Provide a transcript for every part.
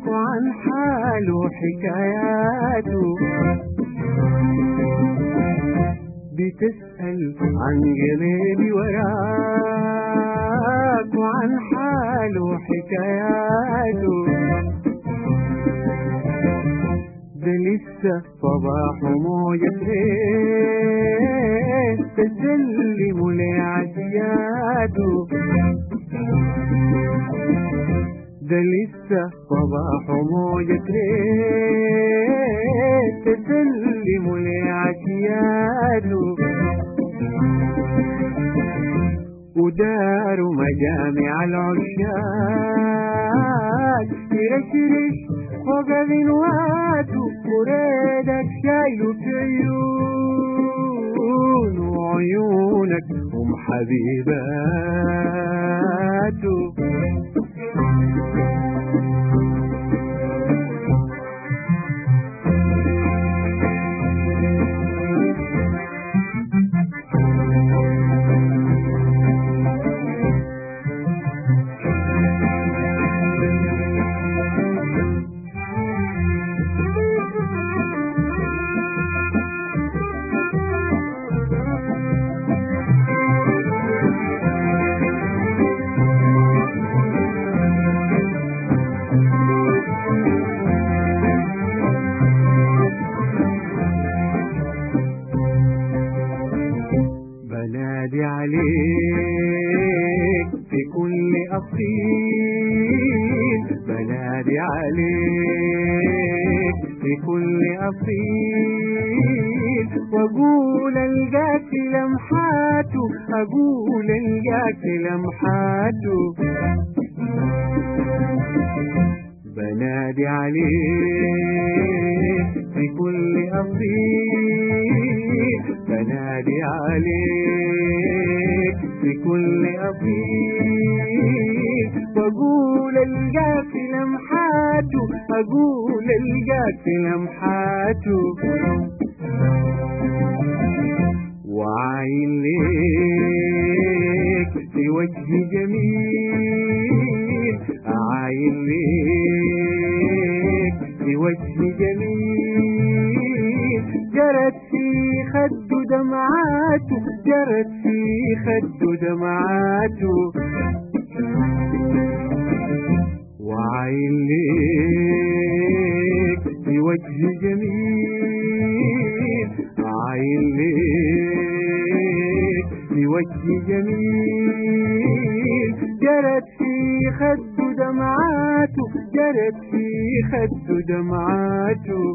وعن حاله حكاياته بتسأل عن جميلي وراك وعن حاله حكاياته ده لسه صباح موجة ليه تسلم لعزياته ده لسه صباح موجة ليه تسلم لعشياته ودار مجامع العشاق يرشرش فوق غنواته وريدك شايله في عيون وعيونك هم حبيباته بنادي عليك في كل أصيل بنادي عليك في كل أصيل وأقول القاك لمحاته أقول القاك لمحاته بنادي عليك في كل أصيل بنادي عليك في كل أصيل وأقول القاك لمحاته أقول القاك لمحاته وعاين ليك في وجه جميل عاين ليك في وجه جميل جرت في خده دمعاته جرت في خده دمعاته وعين ليك في وجه جميل عين ليك في وجه جميل جرت في خده دمعاته جرت في خده دمعاته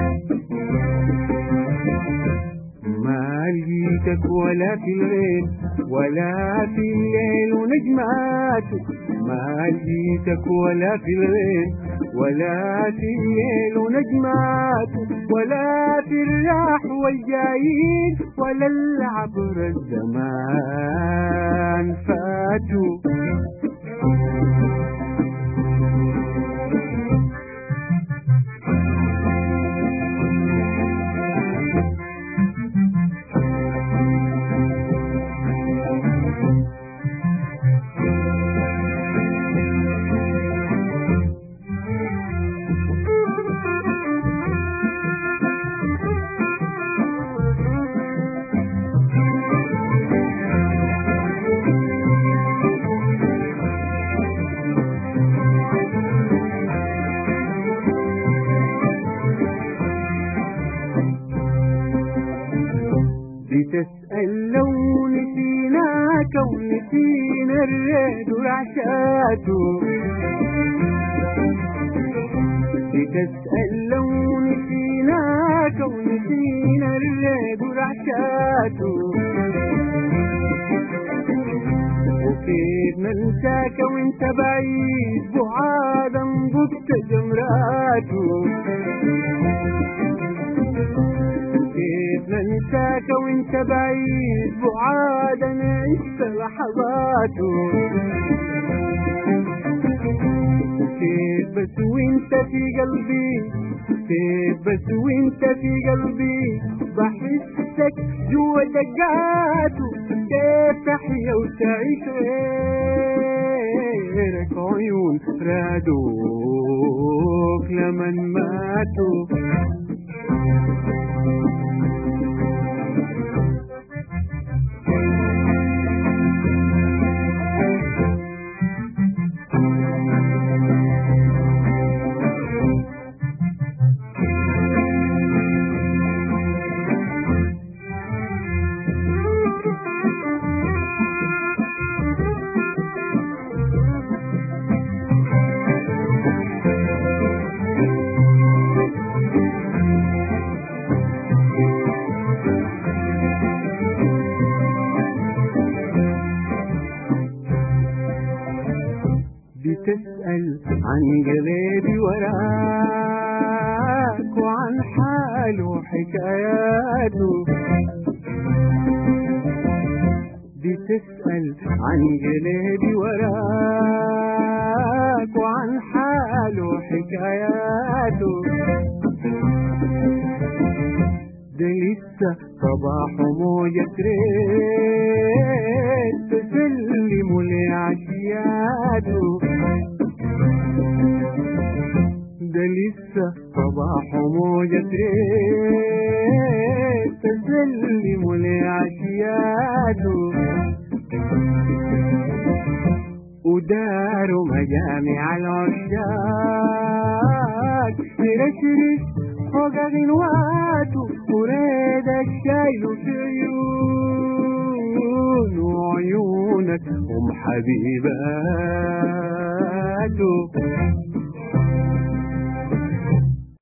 ما لقيتك ولا في الغيب ولا في الليل ونجماته ما لقيتك ولا في الغيب ولا في الليل ونجماته ولا في الراح والجايين ولا العبر الزمان فاتوا بتسأل لو نسيناك ونسينا الريد ورعشاته بتسأل لو نسيناك ونسينا الريد ورعشاته وكيف ننساك وانت بعيد بعادا ضدت جمراته كيف ننساك وانت بعيد بعادا عشت لحظاته كيف بس وانت في قلبي كيف بس وانت في قلبي بحسك جوا دقاته كيف تحيا وتعيش غيرك عيون رادوا زمن ماتوا بتسأل عن قلبي وراك وعن حاله وحكاياته بتسأل عن قلبي وراك وعن حاله وحكاياته ده لسه صباح موجة ريت تسلم لعشياته ده لسه صباح موجة ريت تسلم لعشياته وداروا مجامع العشاق ترشرش فوق غنواته وريد الشايل في عيون وعيونك هم حبيباته